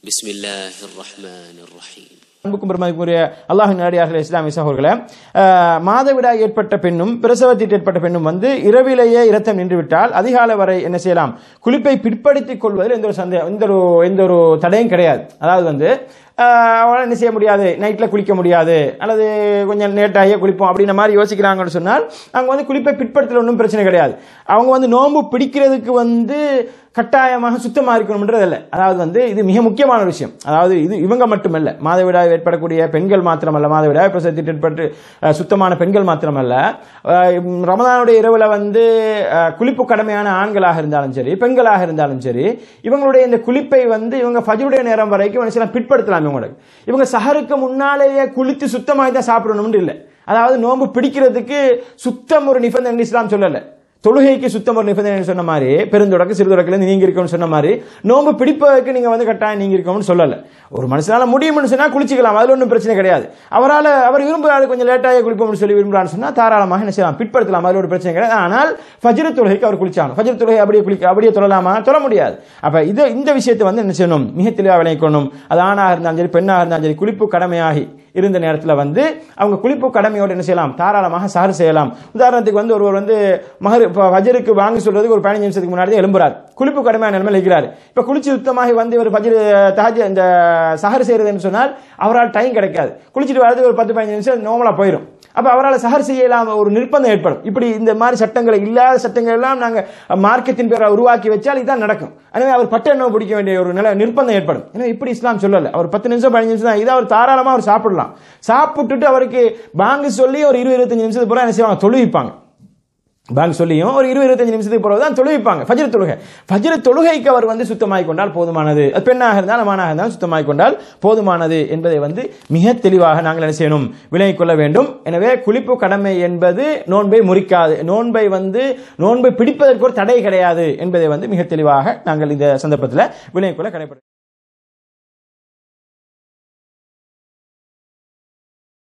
بسم الله الرحمن الرحيم அன்புக்கும் பெருமதிக்குரிய அல்லாஹின் நாடியார்களே இஸ்லாமிய சகோதரர்களே அஹ், மாதவிடாய் ஏற்பட்ட பெண்ணும் பிரசவத்தில் ஏற்பட்ட பெண்ணும் வந்து இரவிலேயே இரத்தம் நின்றுவிட்டால் அதிகாலை வரை என்ன செய்யலாம் குளிப்பை பிற்படுத்திக் கொள்வதில் எந்த ஒரு சந்தேகம் எந்த ஒரு எந்த ஒரு தடையும் கிடையாது அதாவது வந்து அஹ், அவங்களால என்ன செய்ய முடியாது நைட்டில் குளிக்க முடியாது அல்லது கொஞ்சம் லேட்டாகியே குளிப்போம் அப்படின்ற மாதிரி யோசிக்கிறாங்கன்னு சொன்னால் அவங்க வந்து குளிப்பை பிற்படுத்தல ஒன்றும் பிரச்சனை கிடையாது அவங்க வந்து நோன்பு பிடிக்கிறதுக்கு வந்து கட்டாயமாக சுத்தமாக இருக்கணும்ன்றது இல்லை அதாவது வந்து இது மிக முக்கியமான விஷயம் அதாவது இது இவங்க மட்டுமல்ல மாதவிடாய் ஏற்படக்கூடிய பெண்கள் மாத்திரமல்ல மாதவிடாய் பிரசவத்தில் ஏற்பட்டு அஹ், சுத்தமான பெண்கள் மாத்திரமல்ல அஹ், உம், ரமதானுடைய இரவுல வந்து அஹ், குளிப்பு கடமையான ஆண்களாக இருந்தாலும் சரி பெண்களாக இருந்தாலும் சரி இவங்களுடைய இந்த குளிப்பை வந்து இவங்க ஃபஜ்ருடைய நேரம் வரைக்கும் என்ன செய்யலாம் பிற்படுத்தலாம் இவங்களுக்கு இவங்க சஹருக்கு முன்னாலேயே குளித்து சுத்தமாகி தான் சாப்பிடணும்னு இல்லை அதாவது நோன்பு பிடிக்கிறதுக்கு சுத்தம் ஒரு நிபந்தனை இஸ்லாம் சொல்லலை தொழுகைக்கு சுத்தம் ஒரு நிபந்தனை சொன்ன மாதிரி பெருந்தொடக்கு சிறுதொடக்கிலிருந்து நீங்க இருக்கணும்னு சொன்ன மாதிரி நோன்பு பிடிப்பதற்கு நீங்க வந்து கட்டாயம் நீங்க இருக்கணும்னு சொல்லல ஒரு மனுஷனால முடியும்னு சொன்னா குளிச்சுக்கலாம் அதுல ஒன்றும் பிரச்சனை கிடையாது அவரால் அவர் விரும்புறாரு கொஞ்சம் லேட்டாக குளிப்போம்னு சொல்லி விரும்புறான்னு சொன்னா தாராளமாக என்ன செய்யலாம் பிற்படுத்தலாம் அதுல ஒரு பிரச்சனை கிடையாது ஆனால் ஃபஜ்ரு தொழுகைக்கு அவர் குளிச்சாகணும் ஃபஜ்ரு தொழுகை அப்படியே குளிக்க அப்படியே தொழலாமா தொழ முடியாது அப்ப இது இந்த விஷயத்தை வந்து என்ன செய்யணும் மிக தெளிவாக விளைக்கணும் அது ஆணாக இருந்தாலும் சரி பெண்ணாக இருந்தாலும் சரி குளிப்பு கடமையாகி இருந்த நேரத்தில் வந்து அவங்க குளிப்பு கடமையோடு என்ன செய்யலாம் தாராளமாக சாறு செய்யலாம் உதாரணத்துக்கு வந்து ஒருவர் வந்து மகர் இப்போ வஜருக்கு வாங்கி சொல்றதுக்கு ஒரு பதினஞ்சு நிமிஷத்துக்கு முன்னாடி எழும்புறார் குளிப்பு கடமையான நிலைமையில் இருக்கிறார் இப்போ குளிச்சு சுத்தமாகி வந்து ஒரு வஜ்ரு தாஜ் இந்த சஹர் செய்யறதுன்னு சொன்னால் அவரால் டைம் கிடைக்காது குளிச்சுட்டு வரதுக்கு ஒரு பத்து பதினஞ்சு நிமிஷம் நோமலா போயிடும் அப்ப அவரால் சஹர் செய்யலாம் ஒரு நிர்பந்தம் ஏற்படும் இப்படி இந்த மாதிரி சட்டங்களை இல்லாத சட்டங்கள் எல்லாம் நாங்க மார்க்கத்தின் பேரை உருவாக்கி வச்சால் இதுதான் நடக்கும் எனவே அவர் பட்ட எண்ணம் பிடிக்க வேண்டிய ஒரு நிலை நிர்பந்தம் ஏற்படும் எனவே இப்படி இஸ்லாம் சொல்லல அவர் பத்து நிமிஷம் பதினஞ்சு நிமிஷம் தான் இதை அவர் தாராளமா அவர் சாப்பிடலாம் சாப்பிட்டுட்டு அவருக்கு பாங்கு சொல்லி ஒரு இருபது இருபத்தஞ்சு நிமிஷத்துக்கு பிறகு என்ன செய்வாங்க தொழுவிப்பாங்க பேங்க் சொல்லியும் ஒரு இருபது இருபத்தஞ்சு நிமிஷத்துக்கு பிறகு தான் தொழுவிப்பாங்க ஃபஜ்ர் தொழுகை ஃபஜ்ர் தொழுகைக்கு அவர் வந்து சுத்தமாகிக் கொண்டால் போதுமானது அது பெண்ணாக இருந்தாலும் ஆணாக இருந்தாலும் சுத்தமாகிக் கொண்டால் போதுமானது என்பதை வந்து மிக தெளிவாக நாங்கள் என்ன செய்யணும் விலகிக் கொள்ள வேண்டும் எனவே குளிப்பு கடமை என்பது நோன்பை முறிக்காது நோன்பை வந்து நோன்பை பிடிப்பதற்கு ஒரு தடை கிடையாது என்பதை வந்து மிக தெளிவாக நாங்கள் இந்த சந்தர்ப்பத்தில் விலகிக் கொள்ள கடைப்படும்